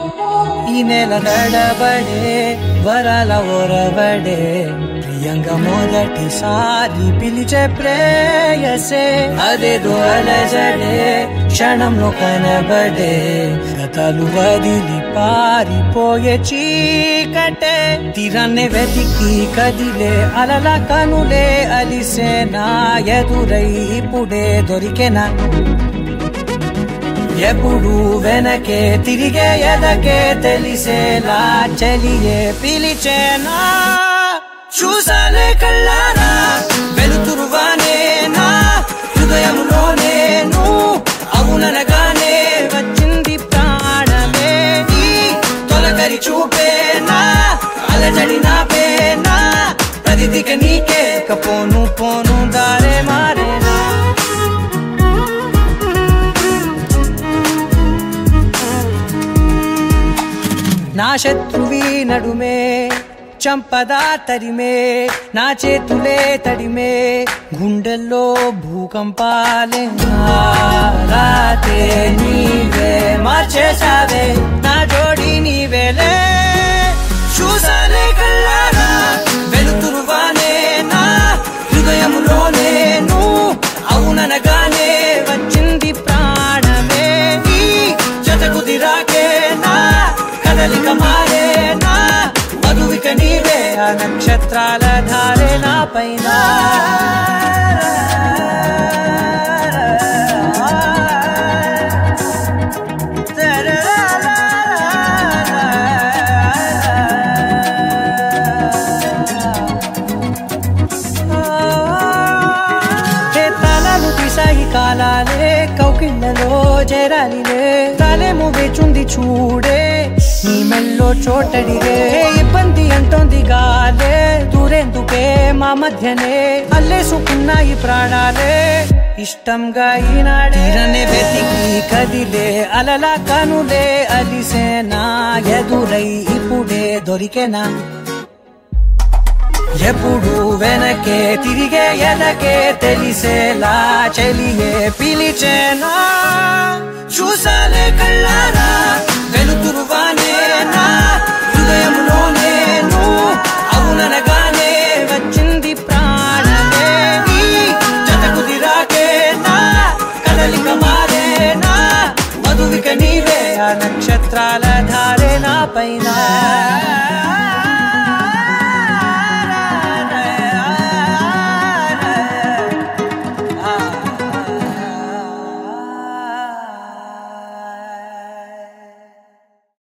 ఈ నెల నడబడే వరాల ఒరబడే ప్రియంగా మొదటిసారి పిలిచే ప్రేయసే అదేదో అలజడే క్షణంలో కనబడే గతాలు వదిలి పారిపోయే చీకటే తీరాన్ని వెతికి కదిలే అలల కనులే అలిసే నా ఎదురై ఇప్పుడే దొరికెనా ఎప్పుడు వెనకే తిరిగే ఎదకే తెలిసేలా చెలియే పిలిచేనా చూసాలే కళ్ళారా వెలుతురువానే నా హృదయంలోనే నువ్వు అవుననగానే వచ్చింది ప్రాణమే ఈ తొలకరి చూపేనా అలజడి నాపేనా ప్రతిదిక నీకే కపోను పోను దారే మారేనా నా శత్రువి నడుమే చంపదా తరిమే నా చేతులే తడిమే గుండెల్లో భూకంపాలే రాతే నీవే మార్చేసావే నా జోడి నీవేలే చూసాలే కళ్ళారా వెలుతురువానే నా హృదయములోనే నువ్వు అవుననగానే వచ్చింది ప్రాణమే ఈ జత కుదిరాకే నా కదలిక మారే నా మధువిక నీవే ఆ నక్షత్రాల ధారే నా పైన హే తాళాలు తీసాయి కాలాలే కౌకిళ్ళలో చేరాలిలే తాలేమో వేచుంది చూడే నీ మెల్లో చోటడిగే ఇబ్బంది అంటోంది గాలే దూరేందుకే మా మధ్యనే అల్లేసుకున్నాయి ప్రాణాలే ఇష్టంగా ఈనాడే తీరనే వెతికి కదిలే అలల కనులే అలిసేనా ఎదురై ఇప్పుడే దొరికెనా ఎప్పుడు వెనకే తిరిగే ఎదకే తెలిసేలా చెలియే పిలిచేనా చూసాలే కళ్ళారా వెలుతురువానే నా హృదయంలోనే నువ్వు అవుననగానే వచ్చింది ప్రాణమే నీ జత కుదిరాకే నా కదలిక మారే నా మధువిక నీవే ఆ నక్షత్రాల ధారే నా పైన